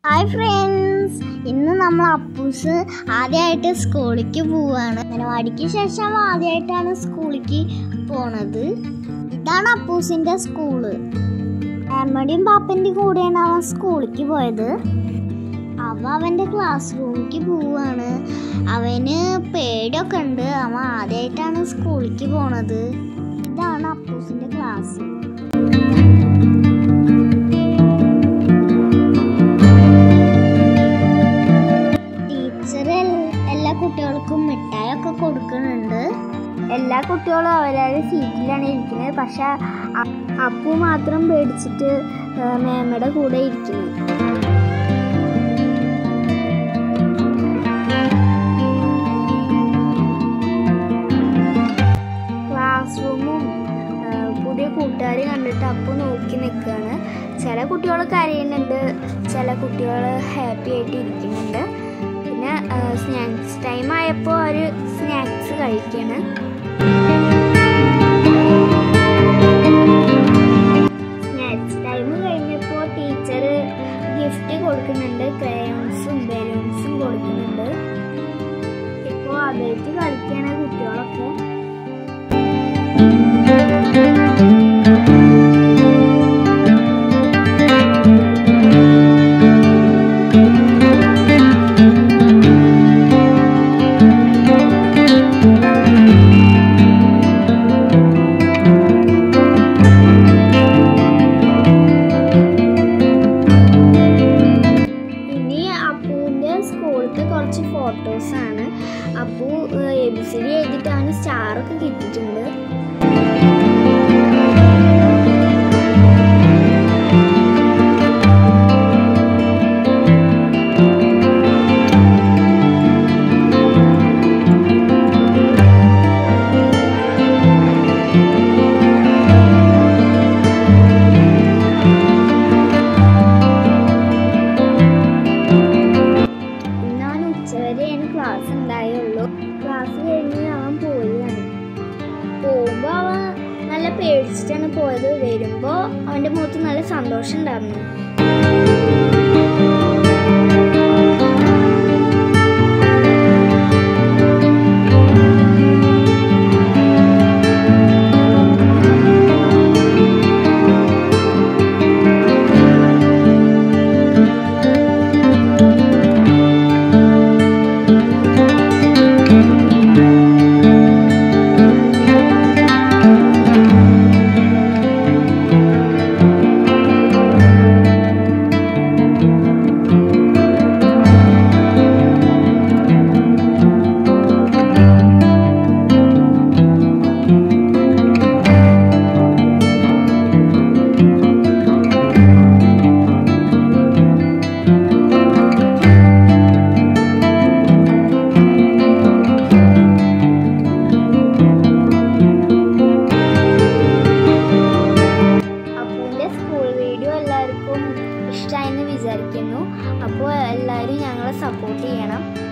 hi friends ഇന്ന് നമ്മൾ അപ്പൂസ് ആദ്യമായിട്ട് സ്കൂളിലേക്ക് പോവാണ് അംഗനവാടിക്ക് ശേഷം ആദ്യമായിട്ടാണ് സ്കൂളിലേക്ക് പോണത് ഇതാണ് അപ്പൂസിൻ്റെ സ്കൂള് അമ്മയുടെയും പാപ്പൻ്റെയും കൂടെയാണ് അവൻ സ്കൂളിലേക്ക് പോയത് അവ അവൻ്റെ ക്ലാസ് റൂമിലേക്ക് പോവാണ് അവന് പേടിയൊക്കെ ഉണ്ട് അവൻ ആദ്യമായിട്ടാണ് സ്കൂളിലേക്ക് പോണത് ഇതാണ് അപ്പൂസിൻ്റെ ക്ലാസ് ടീച്ചർ എല്ലാ കുട്ടികൾക്കും മിഠായൊക്കെ കൊടുക്കുന്നുണ്ട് എല്ലാ കുട്ടികളും അവരവരുടെ സീറ്റിലാണ് ഇരിക്കുന്നത് പക്ഷെ അ- അപ്പു മാത്രം പേടിച്ചിട്ട് ആ, മേമയുടെ കൂടെ ഇരിക്കുന്നു ക്ലാസ് റൂമും പുതിയ കൂട്ടുകാർ കണ്ടിട്ട് അപ്പു നോക്കി നിൽക്കുകയാണ് ചില കുട്ടികൾ കരയുന്നുണ്ട് ചില കുട്ടികൾ ഹാപ്പി ആയിട്ട് ഇരിക്കുന്നുണ്ട് പിന്നെ സ്നാക്സ് ടൈം ആയപ്പോൾ അവർ സ്നാക്സ് കഴിക്കണം സ്നാക്സ് ടൈം കഴിഞ്ഞപ്പോൾ ടീച്ചർ ഗിഫ്റ്റ് കൊടുക്കുന്നുണ്ട് ക്രയോൺസും ബലൂൺസും കൊടുക്കുന്നുണ്ട് ഇപ്പോൾ അതായിട്ട് കളിക്കണ കുട്ടികളൊക്കെ ഇനി അപ്പുവിൻ്റെ സ്കൂളിലത്തെ കുറച്ച് ഫോട്ടോസാണ് Appu A B C D എഴുതിയിട്ടാണ് സ്റ്റാറൊക്കെ കിട്ടിയിട്ടുണ്ട് ഇന്നാണ് ഉച്ചവരെയാണ് ക്ലാസ് ഉണ്ടായുള്ളൂ ക്ലാസ് കഴിഞ്ഞ് അവൻ പോവുകയാണ് പോകുമ്പോൾ അവൻ നല്ല പേടിച്ചിട്ടാണ് പോയത് വരുമ്പോൾ അവൻ്റെ മുഖത്ത് നല്ല സന്തോഷം ഉണ്ടായിരുന്നു അപ്പൂൻ്റെ സ്കൂൾ വീഡിയോ എല്ലാവർക്കും ഇഷ്ടമായെന്ന് വിചാരിക്കുന്നു അപ്പോൾ എല്ലാവരും ഞങ്ങളെ സപ്പോർട്ട് ചെയ്യണം